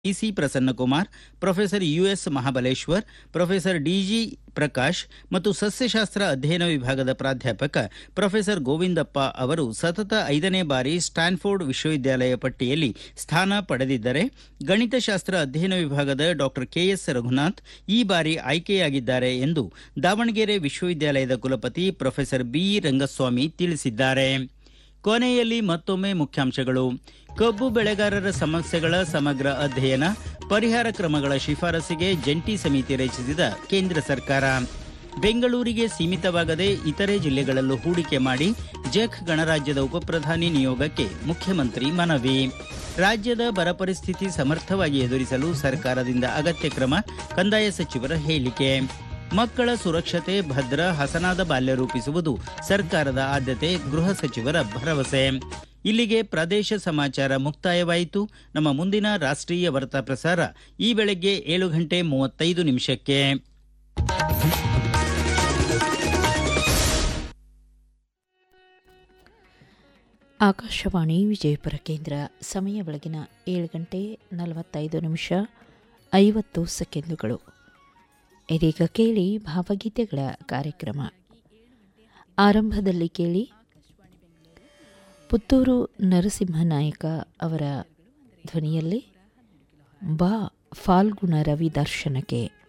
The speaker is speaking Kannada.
EC Prasannakumar professor US Mahabaleshwar professor DG Prakash ಮತ್ತು ಸಸ್ಯಶಾಸ್ತ್ರ ಅಧ್ಯಯನ ವಿಭಾಗದ ಪ್ರಾಧ್ಯಾಪಕ ಪ್ರೊಫೆಸರ್ ಗೋವಿಂದಪ್ಪ ಅವರು ಸತತ ಐದನೇ ಬಾರಿ ಸ್ಟ್ಯಾನ್ಫೋರ್ಡ್ ವಿಶ್ವವಿದ್ಯಾಲಯ ಪಟ್ಟಿಯಲ್ಲಿ ಸ್ಥಾನ ಪಡೆದಿದ್ದರೆ ಗಣಿತಶಾಸ್ತ್ರ ಅಧ್ಯಯನ ವಿಭಾಗದ ಡಾಕ್ಟರ್ ಕೆಎಸ್ ರಘುನಾಥ್ ಈ ಬಾರಿ ಆಯ್ಕೆಯಾಗಿದ್ದಾರೆ ಎಂದು ದಾವಣಗೆರೆ ವಿಶ್ವವಿದ್ಯಾಲಯದ ಕುಲಪತಿ ಪ್ರೊಫೆಸರ್ ಬಿ ರಂಗಸ್ವಾಮಿ ತಿಳಿಸಿದ್ದಾರೆ ಕೊನೆಯಲ್ಲಿ ಮತ್ತೊಮ್ಮೆ ಮುಖ್ಯಾಂಶಗಳು ಕಬ್ಬು ಬೆಳೆಗಾರರ ಸಮಸ್ಯೆಗಳ ಸಮಗ್ರ ಅಧ್ಯಯನ ಪರಿಹಾರ ಕ್ರಮಗಳ ಶಿಫಾರಸಿಗೆ ಜಂಟಿ ಸಮಿತಿ ರಚಿಸಿದ ಕೇಂದ್ರ ಸರ್ಕಾರ ಬೆಂಗಳೂರಿಗೆ ಸೀಮಿತವಾಗದೆ ಇತರೆ ಜಿಲ್ಲೆಗಳಲ್ಲೂ ಹೂಡಿಕೆ ಮಾಡಿ ಜೆಕ್ ಗಣರಾಜ್ಯದ ಉಪಪ್ರಧಾನಿ ನಿಯೋಗಕ್ಕೆ ಮುಖ್ಯಮಂತ್ರಿ ಮನವಿ ರಾಜ್ಯದ ಬರ ಪರಿಸ್ಥಿತಿ ಸಮರ್ಥವಾಗಿ ಎದುರಿಸಲು ಸರ್ಕಾರದಿಂದ ಅಗತ್ಯ ಕ್ರಮ ಕಂದಾಯ ಸಚಿವರ ಹೇಳಿಕೆ ಮಕ್ಕಳ ಸುರಕ್ಷತೆ ಭದ್ರ ಹಸನಾದ ಬಾಲ್ಯ ರೂಪಿಸುವುದು ಸರ್ಕಾರದ ಆದ್ಯತೆ ಗೃಹ ಸಚಿವರ ಭರವಸೆ ಇಲ್ಲಿಗೆ ಪ್ರದೇಶ ಸಮಾಚಾರ ಮುಕ್ತಾಯವಾಯಿತು ನಮ್ಮ ಮುಂದಿನ ರಾಷ್ಟ್ರೀಯ ವಾರ್ತಾ ಪ್ರಸಾರ ಈ ಬೆಳಗ್ಗೆ ಏಳು ಗಂಟೆ ಮೂವತ್ತೈದು ನಿಮಿಷಕ್ಕೆ ಆಕಾಶವಾಣಿ ವಿಜಯಪುರ ಕೇಂದ್ರ ಸಮಯ ಬೆಳಗಿನ ಏಳು ಗಂಟೆ ನಲವತ್ತೈದು ನಿಮಿಷ ಐವತ್ತು ಸೆಕೆಂಡುಗಳು ಇದೀಗ ಕೇಳಿ ಭಾವಗೀತೆಗಳ ಕಾರ್ಯಕ್ರಮ ಆರಂಭದಲ್ಲಿ ಕೇಳಿ ಪುತ್ತೂರು ನರಸಿಂಹನಾಯಕ ಅವರ ಧ್ವನಿಯಲ್ಲಿ ಬಾ ಫಾಲ್ಗುಣ ರವಿ ದರ್ಶನಕ್ಕೆ